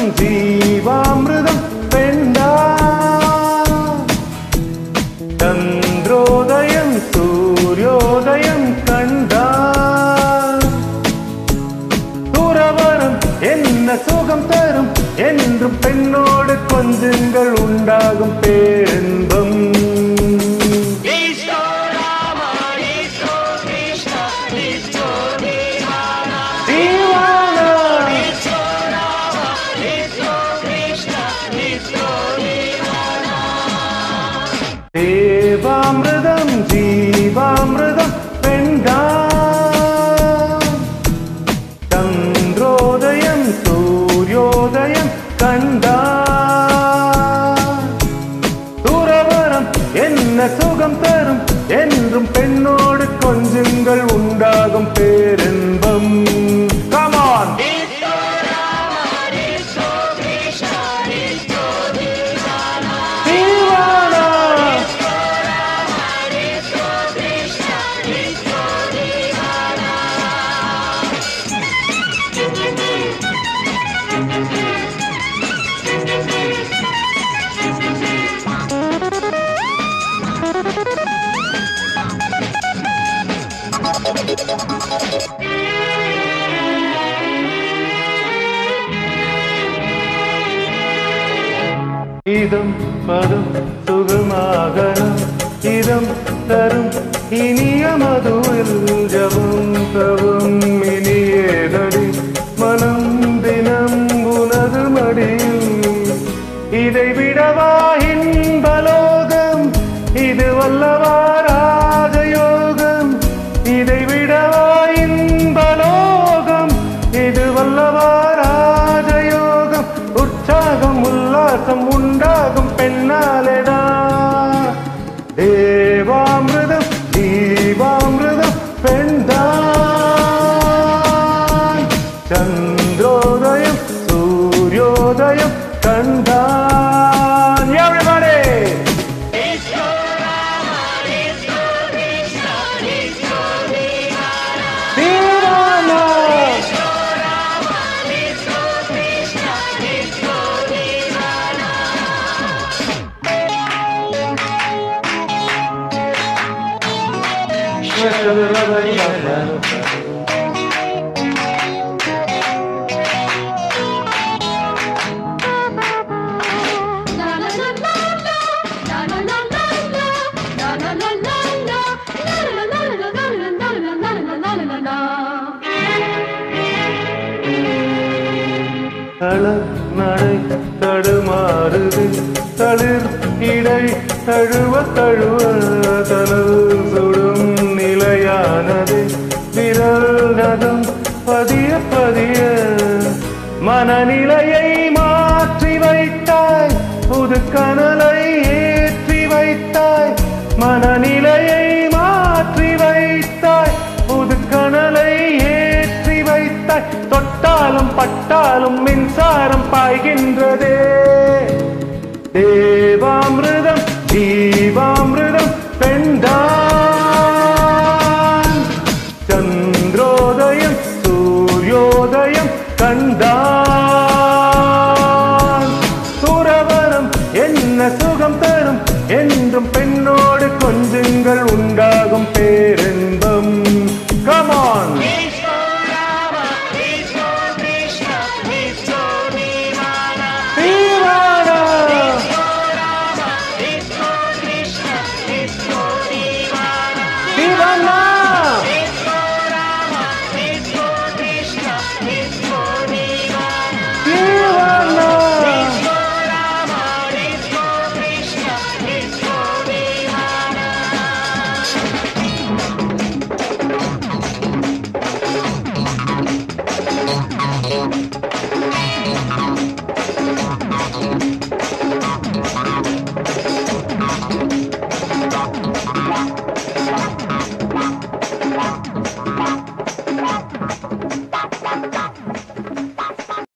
ஜீவாமிருதம் பெண்டா சந்திரோதயம் சூரியோதயம் கண்டா துறவரம் என்ன சுகம் தரும் என்றும் பெண்ணோடு கொஞ்சங்கள் உண்டாகும் பேரின்பம் தீவானா தேவாமிருதம் ஜீவாமிருதம் பெண்டா சந்திரோதயம் சூரியோதயம் கண்டா துறவரம் என்ன சுகம் தரும் என்றும் பெண்ணோடு கொஞ்சங்கள் உண்டாகும் பேரின்பம் கமான் தீவானா இதம் பதம் சுகமாகணும் இதம் தரும் இனிய மதுவில் ஜபம் தவும் இனியேதடி மனம் தினம் உனது மடியில் இதை விடவா இன்பலோகம் இது வல்லவா ராஜயோகம் இதை விடவா இன்பலோகம் இது வல்லவா ராஜயோகம் உற்சாகம் உல்லாசம் உண்டாகும் பெண்ணாலடா தேவாமிருதம் தீபாமிருதம் பெண்தான் சந்திரோதயம் சூரியோதயம் கண்டான் Everybody! தீவானா தள நடை தடுமாறுது தளிர் இடை தழுவ தழுவ தனது சுடும் நிலையானது விரல் நகம் பதிய பதிய மனநிலையை மாற்றி வைத்தாய் புது கனலை ஏற்றி வைத்தாய் மனநிலையை மாற்றி வைத்தாய் புது கனலை ஏற்றி வைத்தாய் தொட்டாலும் பட்டாலும் மின்சாரம் பாய்கின்றதே தேவாமிருதம் ஜீவாமிருதம் பெண்டான் சந்திரோதயம் சூரியோதயம் கண்டான்